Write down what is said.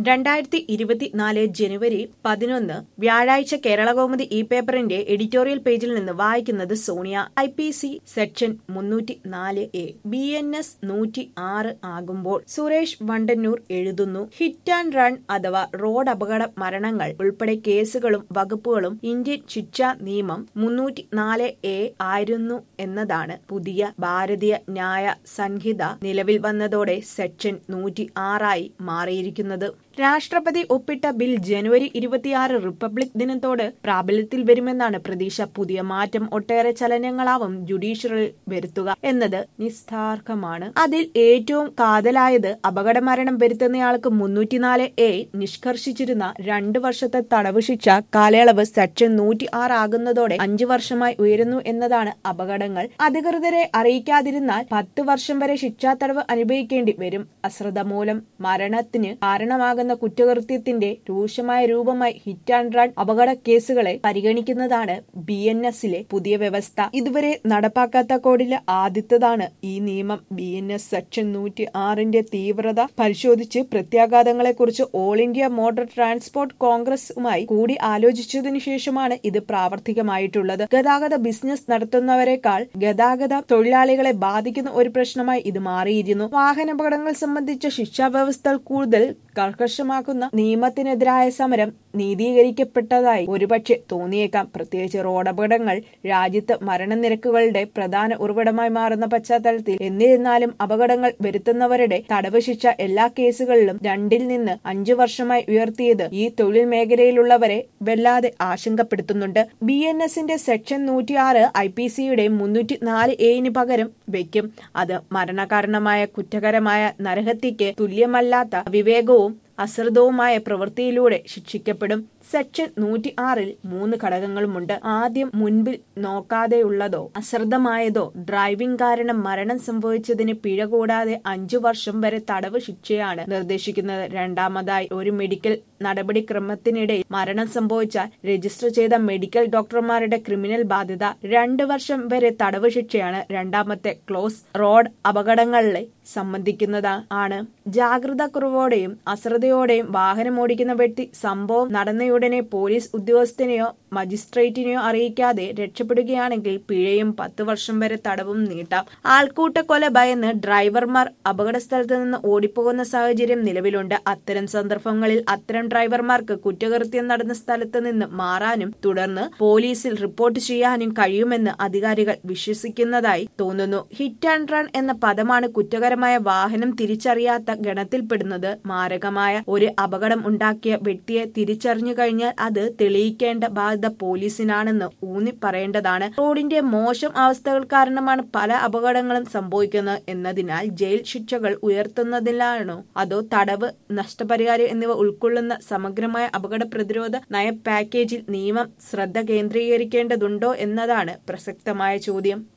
രണ്ടായിരത്തി ഇരുപത്തിനാല് ജനുവരി പതിനൊന്ന് വ്യാഴാഴ്ച കേരളകൗമുദി ഇ പേപ്പറിന്റെ എഡിറ്റോറിയൽ പേജിൽ നിന്ന് വായിക്കുന്നത് Sonia I P C section മുന്നൂറ്റി നാല് എ ബി എൻ എസ് നൂറ്റി ആറ് ആകുമ്പോൾ സുരേഷ് വണ്ടന്നൂർ എഴുതുന്നു ഹിറ്റ് ആൻഡ് റൺ അഥവാ റോഡ് അപകട മരണങ്ങൾ ഉൾപ്പെടെ കേസുകളും വകുപ്പുകളും ഇന്ത്യൻ ശിക്ഷാ നിയമം മുന്നൂറ്റി നാല് എ ആയിരുന്നു എന്നതാണ് പുതിയ ഭാരതീയ ന്യായ സംഹിത നിലവിൽ വന്നതോടെ സെക്ഷൻ നൂറ്റി ആറായി മാറിയിരിക്കുന്നത് രാഷ്ട്രപതി ഒപ്പിട്ട ബിൽ ജനുവരി ഇരുപത്തിയാറ് റിപ്പബ്ലിക് ദിനത്തോട് പ്രാബല്യത്തിൽ വരുമെന്നാണ് പ്രതീക്ഷ പുതിയ മാറ്റം ഒട്ടേറെ ചലനങ്ങളാവും ജുഡീഷ്യറിൽ വരുത്തുക എന്നത് നിസ്താർഹമാണ് അതിൽ ഏറ്റവും കാതലായത് അപകടമരണം വരുത്തുന്നയാൾക്ക് മുന്നൂറ്റിനാല് എ നിഷ്കർഷിച്ചിരുന്ന രണ്ടു വർഷത്തെ തടവ് ശിക്ഷ കാലയളവ് സെക്ഷൻ നൂറ്റി ആറ് ആകുന്നതോടെ അഞ്ചു വർഷമായി ഉയരുന്നു എന്നതാണ് അപകടങ്ങൾ അധികൃതരെ അറിയിക്കാതിരുന്നാൽ പത്ത് വർഷം വരെ ശിക്ഷാ തടവ് അനുഭവിക്കേണ്ടി വരും അശ്രദ്ധ മൂലം മരണത്തിന് കാരണമാകുന്ന കുറ്റകൃത്യത്തിന്റെ രൂക്ഷമായ രൂപമായി ഹിറ്റ് ആൻഡ് റൺ അപകട കേസുകളെ പരിഗണിക്കുന്നതാണ് ബി എൻ എസിലെ പുതിയ വ്യവസ്ഥ ഇതുവരെ നടപ്പാക്കാത്ത കോഡിലെ ആദ്യത്തേതാണ് ഈ നിയമം ബി എൻ എസ് സെക്ഷൻ നൂറ്റി ആറിന്റെ തീവ്രത പരിശോധിച്ച് പ്രത്യാഘാതങ്ങളെക്കുറിച്ച് ഓൾ ഇന്ത്യ മോട്ടോർ ട്രാൻസ്പോർട്ട് കോൺഗ്രസുമായി കൂടി ആലോചിച്ചതിനു ശേഷമാണ് ഇത് പ്രാവർത്തികമായിട്ടുള്ളത് ഗതാഗത ബിസിനസ് നടത്തുന്നവരെക്കാൾ ഗതാഗത തൊഴിലാളികളെ ബാധിക്കുന്ന ഒരു പ്രശ്നമായി ഇത് മാറിയിരുന്നു വാഹനാപകടങ്ങൾ സംബന്ധിച്ച ശിക്ഷാ വ്യവസ്ഥകൾ കൂടുതൽ കർക്കശമാക്കുന്ന നിയമത്തിനെതിരായ സമരം നീതീകരിക്കപ്പെട്ടതായി ഒരുപക്ഷെ തോന്നിയേക്കാം പ്രത്യേകിച്ച് റോഡപകടങ്ങൾ രാജ്യത്ത് മരണനിരക്കുകളുടെ പ്രധാന ഉറവിടമായി മാറുന്ന പശ്ചാത്തലത്തിൽ എന്നിരുന്നാലും അപകടങ്ങൾ വരുത്തുന്നവരുടെ തടവ് ശിക്ഷ എല്ലാ കേസുകളിലും രണ്ടിൽ നിന്ന് അഞ്ചു വർഷമായി ഉയർത്തിയത് ഈ തൊഴിൽ മേഖലയിലുള്ളവരെ വല്ലാതെ ആശങ്കപ്പെടുത്തുന്നുണ്ട് ബി എൻ എസിന്റെ സെക്ഷൻ നൂറ്റിയാറ് ഐ പി സിയുടെ മുന്നൂറ്റി നാല് എയിന് പകരം വയ്ക്കും അത് മരണകാരണമായ കുറ്റകരമായ നരഹത്യക്ക് തുല്യമല്ലാത്ത വിവേകവും അശ്രദ്ധവുമായ പ്രവൃത്തിയിലൂടെ ശിക്ഷിക്കപ്പെടും സെക്ഷൻ നൂറ്റി ആറിൽ മൂന്ന് ഘടകങ്ങളുമുണ്ട് ആദ്യം മുൻപിൽ നോക്കാതെയുള്ളതോ അശ്രദ്ധമായതോ ഡ്രൈവിംഗ് കാരണം മരണം സംഭവിച്ചതിന് പിഴ കൂടാതെ അഞ്ചു വർഷം വരെ തടവ് ശിക്ഷയാണ് നിർദ്ദേശിക്കുന്നത് രണ്ടാമതായി ഒരു മെഡിക്കൽ നടപടിക്രമത്തിനിടെ മരണം സംഭവിച്ചാൽ രജിസ്റ്റർ ചെയ്ത മെഡിക്കൽ ഡോക്ടർമാരുടെ ക്രിമിനൽ ബാധ്യത രണ്ട് വർഷം വരെ തടവ് ശിക്ഷയാണ് രണ്ടാമത്തെ ക്ലോസ് റോഡ് അപകടങ്ങളെ സംബന്ധിക്കുന്നത് ആണ് ജാഗ്രത കുറവോടെയും അശ്രദ്ധയോടെയും വാഹനം ഓടിക്കുന്ന വ്യക്തി സംഭവം നടന്നയുടനെ പോലീസ് ഉദ്യോഗസ്ഥനെയോ മജിസ്ട്രേറ്റിനെയോ അറിയിക്കാതെ രക്ഷപ്പെടുകയാണെങ്കിൽ പിഴയും പത്ത് വർഷം വരെ തടവും നീട്ടാം ആൾക്കൂട്ട കൊല ഭയന്ന് ഡ്രൈവർമാർ അപകട സ്ഥലത്ത് നിന്ന് ഓടിപ്പോകുന്ന സാഹചര്യം നിലവിലുണ്ട് അത്തരം സന്ദർഭങ്ങളിൽ അത്തരം ഡ്രൈവർമാർക്ക് കുറ്റകൃത്യം നടന്ന സ്ഥലത്ത് നിന്ന് മാറാനും തുടർന്ന് പോലീസിൽ റിപ്പോർട്ട് ചെയ്യാനും കഴിയുമെന്ന് അധികാരികൾ വിശ്വസിക്കുന്നതായി തോന്നുന്നു ഹിറ്റ് ആൻഡ് റൺ എന്ന പദമാണ് കുറ്റകരമായ വാഹനം തിരിച്ചറിയാത്ത ഗണത്തിൽപ്പെടുന്നത് മാരകമായ ഒരു അപകടം ഉണ്ടാക്കിയ വ്യക്തിയെ തിരിച്ചറിഞ്ഞു കഴിഞ്ഞാൽ അത് തെളിയിക്കേണ്ട ബാധ്യത പോലീസിനാണെന്ന് ഊന്നി പറയേണ്ടതാണ് റോഡിന്റെ മോശം അവസ്ഥകൾ കാരണമാണ് പല അപകടങ്ങളും സംഭവിക്കുന്നത് എന്നതിനാൽ ജയിൽ ശിക്ഷകൾ ഉയർത്തുന്നതിലാണോ അതോ തടവ് നഷ്ടപരിഹാരം എന്നിവ ഉൾക്കൊള്ളുന്ന സമഗ്രമായ അപകട പ്രതിരോധ നയ പാക്കേജിൽ നിയമം ശ്രദ്ധ കേന്ദ്രീകരിക്കേണ്ടതുണ്ടോ എന്നതാണ് പ്രസക്തമായ ചോദ്യം